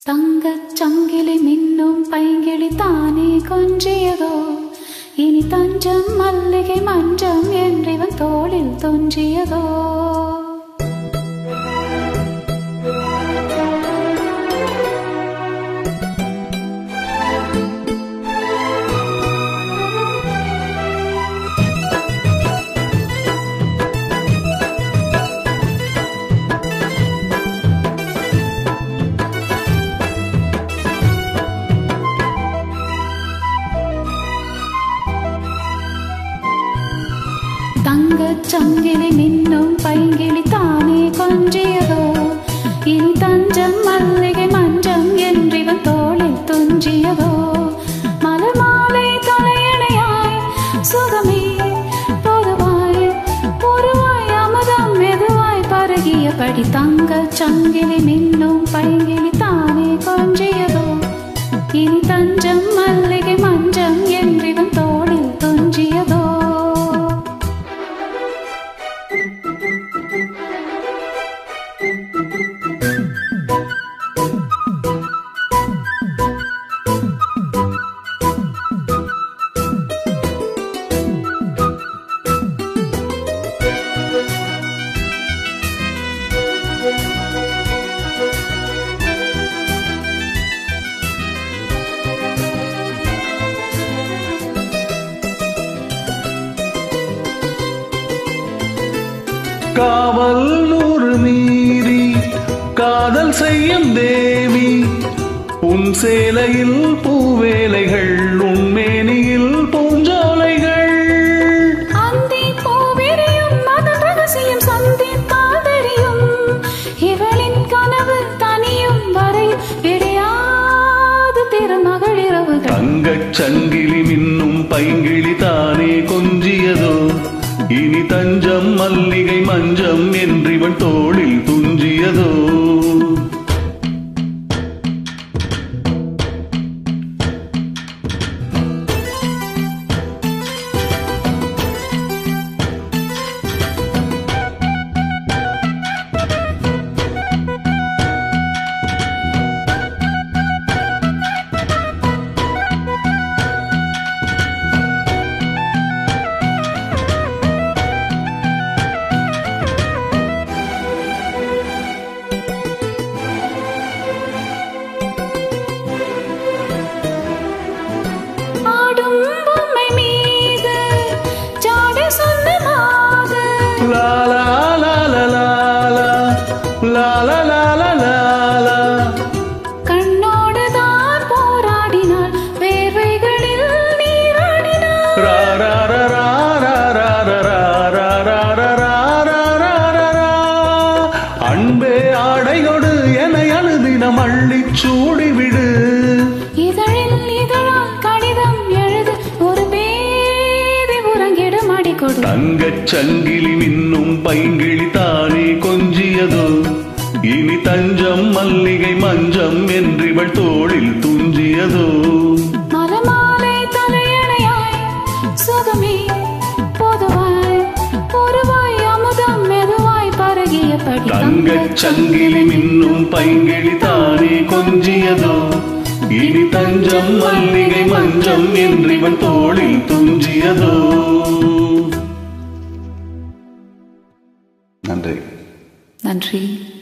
தங்கச் சங்கிலி மின்னும் பைங்கிளி தானே கொஞ்சியதோ இனி தஞ்சம் மல்லிகை மஞ்சம் என்றிவன் தோளில் தொஞ்சியதோ தங்கச் சங்கிலி மின்னும் பைங்கிளி தானே கொஞ்சியதோ இனி தஞ்சம் மல்லிகை மஞ்சம் என்றிவன் தோளில் துஞ்சியதோ மலர் மாலை தலையணையாய் சுகமே பொதுவாய் பொருவாய் அமுதம் மெதுவாய் பருகியபடி தங்கச் சங்கிலி மின்னும் பைங்கிளி தானே கொஞ்சியதோ இனி தஞ்சம் மல்லிகை மஞ்சம் என்றிவன் தோளில் துஞ்சியதோ காவல் நூறு மீறி காதல் செய்யும் தேவி உன் சேலையில் பூவேலைகள் உன்மேனியில் பூஞ்சோலைகள் அந்தி பூவிரியும் மதன் ரகசியம் சந்தித்தால் தெரியும் இவளின் கனவு தனியும் வரை விடையாது திருமகள் இரவுகள் தங்கச் சங்கிலி மின்னும் பைங்கிளி தானே கொஞ்சியதோ இனி தஞ்சம் மல்லிகை மஞ்சம் என்றிவன் தோளில் துஞ்சியதோ ஆடும் பொம்மை மீது ஜாடை சொந்தமாக லா லா லா லா லா லா லா லா லா லா லா கண்ணோடு தான் போராடினாள் வேர்வைகளில் நீராடினாள் ரா ரா ரா ரா ரா ரா ரா ரா ரா ரா ரா ரா ரா ரா ரா. அன்பே ஆடைகொடு என அழுதினம் அள்ளிச் சூடிவிடு இதழில் இதழால் கடிதம் எழுது ஒரு பேதி உறங்கிடும் அடிக்கொடு தங்கச் சங்கிலி மின்னும் பைங்கிளி தானே கொஞ்சியதோ இனி தஞ்சம் மல்லிகை மஞ்சம் என்றிவள் தோளில் துஞ்சியதோ மலமாலை தலையணையாய் சுகமே பொதுவாய் பொறுவாய் அமுதம் மெதுவாய் பருகியபடி தங்கச் சங்கிலி மின்னும் பைங்கிளி தானே கொஞ்சியதோ இனி தஞ்சம் மல்லிகை மஞ்சம் என்றிவன் தோளில் துஞ்சியதோ நன்றி நன்றி